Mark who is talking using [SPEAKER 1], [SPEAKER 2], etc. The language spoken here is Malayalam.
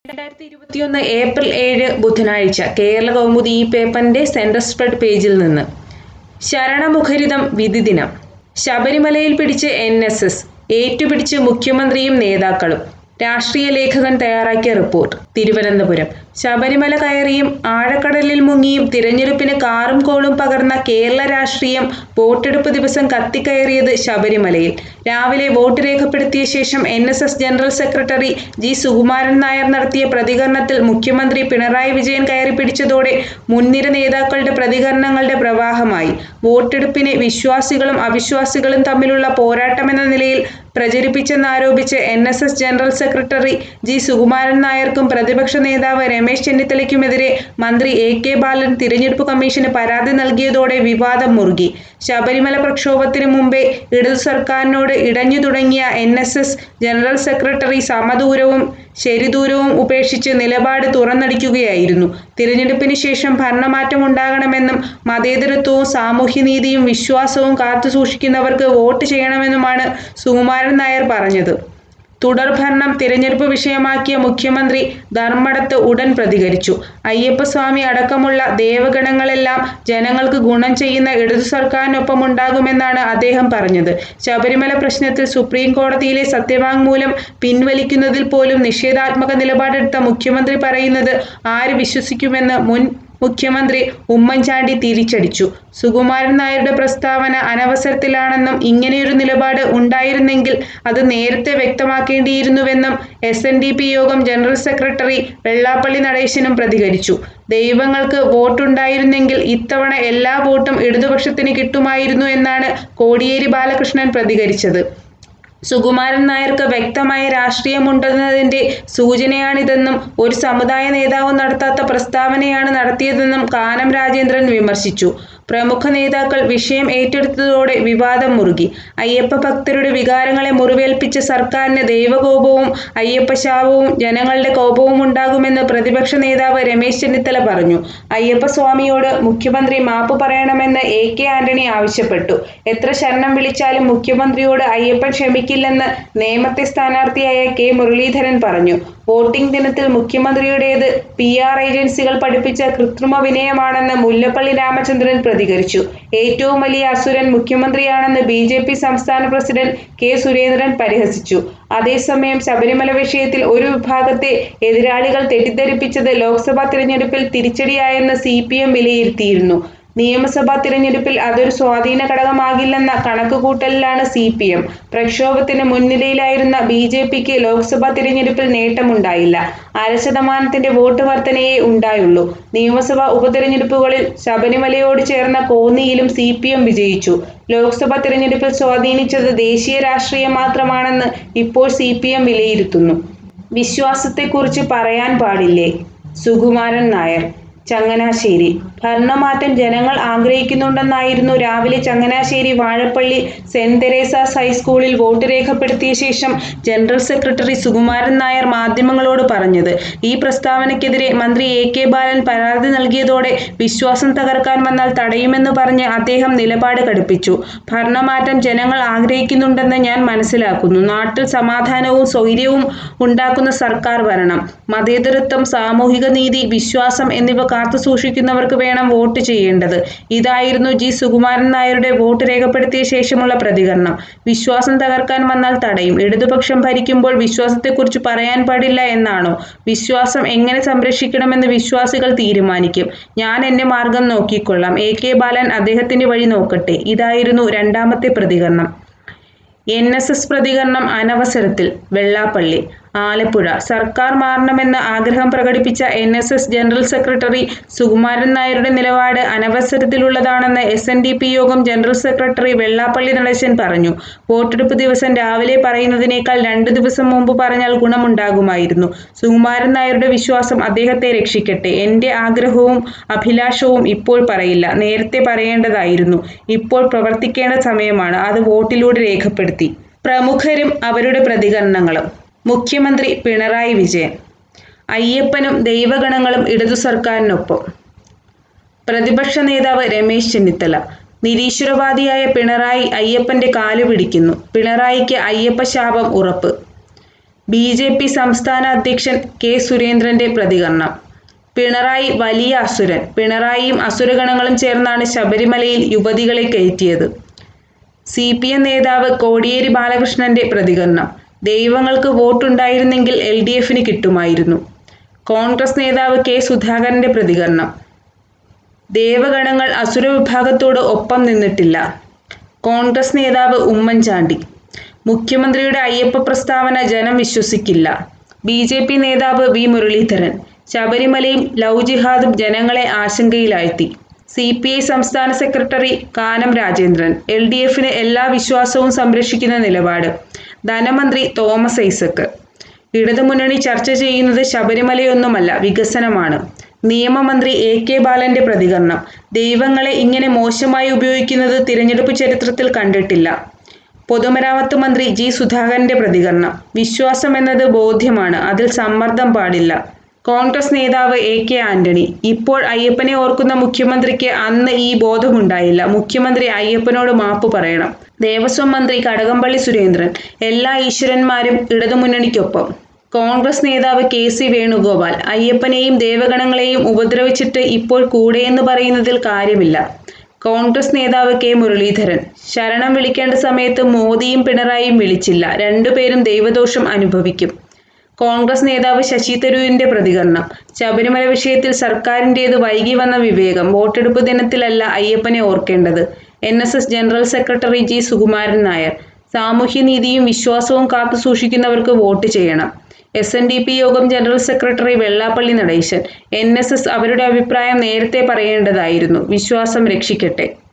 [SPEAKER 1] രണ്ടായിരത്തി ഇരുപത്തിയൊന്ന് ഏപ്രിൽ ഏഴ് ബുധനാഴ്ച കേരള കൗമുദി ഈ പേപ്പറിന്റെ സെൻട്രൽ സ്പ്രെഡ് പേജിൽ നിന്ന് ശരണമുഖരിതം വിധി ദിനം ശബരിമലയിൽ പിടിച്ച് എൻ എസ് എസ് ഏറ്റുപിടിച്ച് മുഖ്യമന്ത്രിയും നേതാക്കളും രാഷ്ട്രീയ ലേഖകൻ തയ്യാറാക്കിയ റിപ്പോർട്ട് തിരുവനന്തപുരം ശബരിമല കയറിയും ആഴക്കടലിൽ മുങ്ങിയും തിരഞ്ഞെടുപ്പിന് കാറും കോളും പകർന്ന കേരള രാഷ്ട്രീയം വോട്ടെടുപ്പ് ദിവസം കത്തിക്കയറിയത് ശബരിമലയിൽ രാവിലെ വോട്ട് രേഖപ്പെടുത്തിയ ശേഷം N S S general secretary G Sukumaran Nair നടത്തിയ പ്രതികരണത്തിൽ മുഖ്യമന്ത്രി പിണറായി വിജയൻ കയറി പിടിച്ചതോടെ മുൻനിര നേതാക്കളുടെ പ്രതികരണങ്ങളുടെ പ്രവാഹമായി വോട്ടെടുപ്പിനെ വിശ്വാസികളും അവിശ്വാസികളും തമ്മിലുള്ള പോരാട്ടമെന്ന നിലയിൽ പ്രചരിപ്പിച്ചെന്നാരോപിച്ച് N S S general secretary G Sukumaran നായർക്കും പ്രതിപക്ഷ നേതാവ് രമേശ് ചെന്നിത്തലയ്ക്കുമെതിരെ മന്ത്രി എ കെ ബാലൻ തിരഞ്ഞെടുപ്പ് കമ്മീഷന് പരാതി നൽകിയതോടെ വിവാദം മുറുകി ശബരിമല പ്രക്ഷോഭത്തിന് മുമ്പേ ഇടതു സർക്കാരിനോട് ഇടഞ്ഞു തുടങ്ങിയ N S S general secretary സമദൂരവും ശരിദൂരവും ഉപേക്ഷിച്ച് നിലപാട് തുറന്നടിക്കുകയായിരുന്നു തിരഞ്ഞെടുപ്പിന് ശേഷം ഭരണമാറ്റം ഉണ്ടാകണമെന്നും മതേതരത്വവും സാമൂഹ്യനീതിയും വിശ്വാസവും കാത്തുസൂക്ഷിക്കുന്നവർക്ക് വോട്ട് ചെയ്യണമെന്നുമാണ് സുകുമാരൻ നായർ പറഞ്ഞത് തുടർഭരണം തിരഞ്ഞെടുപ്പ് വിഷയമാക്കിയ മുഖ്യമന്ത്രി ധർമ്മടത്ത് ഉടൻ പ്രതികരിച്ചു അയ്യപ്പസ്വാമി അടക്കമുള്ള ദേവഗണങ്ങളെല്ലാം ജനങ്ങൾക്ക് ഗുണം ചെയ്യുന്ന ഇടതു സർക്കാരിനൊപ്പമുണ്ടാകുമെന്നാണ് അദ്ദേഹം പറഞ്ഞത് ശബരിമല പ്രശ്നത്തിൽ സുപ്രീം കോടതിയിലെ സത്യവാങ്മൂലം പിൻവലിക്കുന്നതിൽ പോലും നിഷേധാത്മക നിലപാടെടുത്ത മുഖ്യമന്ത്രി പറയുന്നത് ആര് വിശ്വസിക്കുമെന്ന് മുൻ മുഖ്യമന്ത്രി ഉമ്മൻചാണ്ടി തിരിച്ചടിച്ചു സുകുമാരൻ നായരുടെ പ്രസ്താവന അനവസരത്തിലാണെന്നും ഇങ്ങനെയൊരു നിലപാട് ഉണ്ടായിരുന്നെങ്കിൽ അത് നേരത്തെ വ്യക്തമാക്കേണ്ടിയിരുന്നുവെന്നും എസ് എൻ ഡി പി യോഗം ജനറൽ സെക്രട്ടറി വെള്ളാപ്പള്ളി നടേശനും പ്രതികരിച്ചു ദൈവങ്ങൾക്ക് വോട്ടുണ്ടായിരുന്നെങ്കിൽ ഇത്തവണ എല്ലാ വോട്ടും ഇടതുപക്ഷത്തിന് കിട്ടുമായിരുന്നു എന്നാണ് കോടിയേരി ബാലകൃഷ്ണൻ പ്രതികരിച്ചത് സുകുമാരൻ നായർക്ക് വ്യക്തമായ രാഷ്ട്രീയമുണ്ടെന്നതിന്റെ സൂചനയാണിതെന്നും ഒരു സമുദായ നേതാവും നടത്താത്ത പ്രസ്താവനയാണ് നടത്തിയതെന്നും കാനം രാജേന്ദ്രൻ വിമർശിച്ചു പ്രമുഖ നേതാക്കൾ വിഷയം ഏറ്റെടുത്തതോടെ വിവാദം മുറുകി അയ്യപ്പ ഭക്തരുടെ വികാരങ്ങളെ മുറിവേൽപ്പിച്ച സർക്കാരിന് ദൈവകോപവും അയ്യപ്പശാപവും ജനങ്ങളുടെ കോപവും ഉണ്ടാകുമെന്ന് പ്രതിപക്ഷ നേതാവ് രമേശ് ചെന്നിത്തല പറഞ്ഞു അയ്യപ്പസ്വാമിയോട് മുഖ്യമന്ത്രി മാപ്പ് പറയണമെന്ന് എ കെ ആന്റണി ആവശ്യപ്പെട്ടു എത്ര ശരണം വിളിച്ചാലും മുഖ്യമന്ത്രിയോട് അയ്യപ്പൻ ക്ഷമിക്കില്ലെന്ന് നേമത്തെ സ്ഥാനാർത്ഥിയായ കെ മുരളീധരൻ പറഞ്ഞു വോട്ടിംഗ് ദിനത്തിൽ മുഖ്യമന്ത്രിയുടേത് പി ആർ ഏജൻസികൾ പഠിപ്പിച്ച കൃത്രിമ വിനയമാണെന്ന് മുല്ലപ്പള്ളി രാമചന്ദ്രൻ പ്രതികരിച്ചു ഏറ്റവും വലിയ അസുരൻ മുഖ്യമന്ത്രിയാണെന്ന് ബി ജെ പി സംസ്ഥാന പ്രസിഡന്റ് കെ സുരേന്ദ്രൻ പരിഹസിച്ചു അതേസമയം ശബരിമല വിഷയത്തിൽ ഒരു വിഭാഗത്തെ എതിരാളികൾ തെറ്റിദ്ധരിപ്പിച്ചത് ലോക്സഭാ തിരഞ്ഞെടുപ്പിൽ തിരിച്ചടിയായെന്ന് സി പി എം വിലയിരുത്തിയിരുന്നു നിയമസഭാ തിരഞ്ഞെടുപ്പിൽ അതൊരു സ്വാധീന ഘടകമാകില്ലെന്ന കണക്കുകൂട്ടലിലാണ് സി പി എം പ്രക്ഷോഭത്തിന് മുൻനിരയിലായിരുന്ന ബി ജെ പിക്ക് ലോക്സഭാ തിരഞ്ഞെടുപ്പിൽ നേട്ടമുണ്ടായില്ല അര ശതമാനത്തിന്റെ വോട്ട് വർധനയേ ഉണ്ടായുള്ളൂ നിയമസഭാ ഉപതെരഞ്ഞെടുപ്പുകളിൽ ശബരിമലയോട് ചേർന്ന കോന്നിയിലും സി പി എം വിജയിച്ചു ലോക്സഭാ തിരഞ്ഞെടുപ്പിൽ സ്വാധീനിച്ചത് ദേശീയ രാഷ്ട്രീയം മാത്രമാണെന്ന് ഇപ്പോൾ സി പി എം വിലയിരുത്തുന്നു വിശ്വാസത്തെക്കുറിച്ച് പറയാൻ പാടില്ലേ സുകുമാരൻ നായർ ചങ്ങനാശ്ശേരി ഭരണമാറ്റം ജനങ്ങൾ ആഗ്രഹിക്കുന്നുണ്ടെന്നായിരുന്നു രാവിലെ ചങ്ങനാശ്ശേരി വാഴപ്പള്ളി സെന്റ് തെരേസാസ് ഹൈസ്കൂളിൽ വോട്ട് രേഖപ്പെടുത്തിയ ശേഷം ജനറൽ സെക്രട്ടറി സുകുമാരൻ നായർ മാധ്യമങ്ങളോട് പറഞ്ഞത് ഈ പ്രസ്താവനയ്ക്കെതിരെ മന്ത്രി എ കെ ബാലൻ പരാതി നൽകിയതോടെ വിശ്വാസം തകർക്കാൻ വന്നാൽ തടയുമെന്ന് പറഞ്ഞ് അദ്ദേഹം നിലപാട് കടുപ്പിച്ചു ഭരണമാറ്റം ജനങ്ങൾ ആഗ്രഹിക്കുന്നുണ്ടെന്ന് ഞാൻ മനസ്സിലാക്കുന്നു നാട്ടിൽ സമാധാനവും സ്വൈര്യവും ഉണ്ടാക്കുന്ന സർക്കാർ വരണം മതേതരത്വം സാമൂഹിക നീതി വിശ്വാസം എന്നിവ കാത്തുസൂക്ഷിക്കുന്നവർക്ക് വേണം വോട്ട് ചെയ്യേണ്ടത് ഇതായിരുന്നു ജി സുകുമാരൻ നായരുടെ വോട്ട് രേഖപ്പെടുത്തിയ ശേഷമുള്ള പ്രതികരണം വിശ്വാസം തകർക്കാൻ വന്നാൽ തടയും ഇടതുപക്ഷം ഭരിക്കുമ്പോൾ വിശ്വാസത്തെക്കുറിച്ച് പറയാൻ പാടില്ല എന്നാണോ വിശ്വാസം എങ്ങനെ സംരക്ഷിക്കണമെന്ന് വിശ്വാസികൾ തീരുമാനിക്കും ഞാൻ എന്റെ മാർഗം നോക്കിക്കൊള്ളാം എ കെ ബാലൻ അദ്ദേഹത്തിന്റെ വഴി നോക്കട്ടെ ഇതായിരുന്നു രണ്ടാമത്തെ പ്രതികരണം എൻ എസ് എസ് പ്രതികരണം അനവസരത്തിൽ വെള്ളാപ്പള്ളി ആലപ്പുഴ സർക്കാർ മാറണമെന്ന് ആഗ്രഹം പ്രകടിപ്പിച്ച N S S general secretary Sukumaran നായരുടെ നിലപാട് അനവസരത്തിലുള്ളതാണെന്ന് എസ് എൻ ഡി പി യോഗം ജനറൽ സെക്രട്ടറി വെള്ളാപ്പള്ളി നടേശൻ പറഞ്ഞു വോട്ടെടുപ്പ് ദിവസം രാവിലെ പറയുന്നതിനേക്കാൾ രണ്ടു ദിവസം മുമ്പ് പറഞ്ഞാൽ ഗുണമുണ്ടാകുമായിരുന്നു സുകുമാരൻ നായരുടെ വിശ്വാസം അദ്ദേഹത്തെ രക്ഷിക്കട്ടെ എന്റെ ആഗ്രഹവും അഭിലാഷവും ഇപ്പോൾ പറയില്ല നേരത്തെ പറയേണ്ടതായിരുന്നു ഇപ്പോൾ പ്രവർത്തിക്കേണ്ട സമയമാണ് അത് വോട്ടിലൂടെ രേഖപ്പെടുത്തി പ്രമുഖരും അവരുടെ പ്രതികരണങ്ങളും മുഖ്യമന്ത്രി പിണറായി വിജയൻ അയ്യപ്പനും ദൈവഗണങ്ങളും ഇടതു സർക്കാരിനൊപ്പം പ്രതിപക്ഷ നേതാവ് രമേശ് ചെന്നിത്തല നിരീശ്വരവാദിയായ പിണറായി അയ്യപ്പന്റെ കാലു പിടിക്കുന്നു പിണറായിക്ക് അയ്യപ്പ ശാപം ഉറപ്പ് ബി ജെ പി സംസ്ഥാന അധ്യക്ഷൻ കെ സുരേന്ദ്രന്റെ പ്രതികരണം പിണറായി വലിയ അസുരൻ പിണറായിയും അസുരഗണങ്ങളും ചേർന്നാണ് ശബരിമലയിൽ യുവതികളെ കയറ്റിയത് സി പി എം നേതാവ് കോടിയേരി ബാലകൃഷ്ണന്റെ പ്രതികരണം ദൈവങ്ങൾക്ക് വോട്ടുണ്ടായിരുന്നെങ്കിൽ എൽ ഡി എഫിന് കിട്ടുമായിരുന്നു കോൺഗ്രസ് നേതാവ് കെ സുധാകരന്റെ പ്രതികരണം ദേവഗണങ്ങൾ അസുര വിഭാഗത്തോട് ഒപ്പം നിന്നിട്ടില്ല കോൺഗ്രസ് നേതാവ് ഉമ്മൻചാണ്ടി മുഖ്യമന്ത്രിയുടെ അയ്യപ്പ പ്രസ്താവന ജനം വിശ്വസിക്കില്ല ബി ജെ പി നേതാവ് വി മുരളീധരൻ ശബരിമലയും ലവ് ജിഹാദും ജനങ്ങളെ ആശങ്കയിലാഴ്ത്തി സി പി ഐ സംസ്ഥാന secretary Kanam Rajendran L D എഫിന് എല്ലാ വിശ്വാസവും സംരക്ഷിക്കുന്ന നിലപാട് ധനമന്ത്രി തോമസ് ഐസക്ക് ഇടതുമുന്നണി ചർച്ച ചെയ്യുന്നത് ശബരിമലയൊന്നുമല്ല വികസനമാണ് നിയമമന്ത്രി എ കെ ബാലന്റെ പ്രതികരണം ദൈവങ്ങളെ ഇങ്ങനെ മോശമായി ഉപയോഗിക്കുന്നത് തിരഞ്ഞെടുപ്പ് ചരിത്രത്തിൽ കണ്ടിട്ടില്ല പൊതുമരാമത്ത് മന്ത്രി ജി സുധാകരന്റെ പ്രതികരണം വിശ്വാസം എന്നത് ബോധ്യമാണ് അതിൽ സമ്മർദ്ദം പാടില്ല കോൺഗ്രസ് നേതാവ് എ കെ ആന്റണി ഇപ്പോൾ അയ്യപ്പനെ ഓർക്കുന്ന മുഖ്യമന്ത്രിക്ക് അന്ന് ഈ ബോധമുണ്ടായില്ല മുഖ്യമന്ത്രി അയ്യപ്പനോട് മാപ്പ് പറയണം ദേവസ്വം മന്ത്രി കടകംപള്ളി സുരേന്ദ്രൻ എല്ലാ ഈശ്വരന്മാരും ഇടതുമുന്നണിക്കൊപ്പം കോൺഗ്രസ് നേതാവ് കെ സി വേണുഗോപാൽ അയ്യപ്പനെയും ദേവഗണങ്ങളെയും ഉപദ്രവിച്ചിട്ട് ഇപ്പോൾ കൂടെയെന്ന് പറയുന്നതിൽ കാര്യമില്ല കോൺഗ്രസ് നേതാവ് കെ മുരളീധരൻ ശരണം വിളിക്കേണ്ട സമയത്ത് മോദിയും പിണറായിയും വിളിച്ചില്ല രണ്ടുപേരും ദൈവദോഷം അനുഭവിക്കും കോൺഗ്രസ് നേതാവ് ശശി തരൂരിന്റെ പ്രതികരണം ശബരിമല വിഷയത്തിൽ സർക്കാരിൻ്റേത് വൈകി വന്ന വിവേകം വോട്ടെടുപ്പ് ദിനത്തിലല്ല അയ്യപ്പനെ ഓർക്കേണ്ടത് N S S general secretary G Sukumaran Nair സാമൂഹ്യനീതിയും വിശ്വാസവും കാത്തു സൂക്ഷിക്കുന്നവർക്ക് വോട്ട് ചെയ്യണം എസ് എൻ ഡി പി യോഗം general secretary Vellappally Natesan N S S അവരുടെ അഭിപ്രായം നേരത്തെ പറയേണ്ടതായിരുന്നു വിശ്വാസം രക്ഷിക്കട്ടെ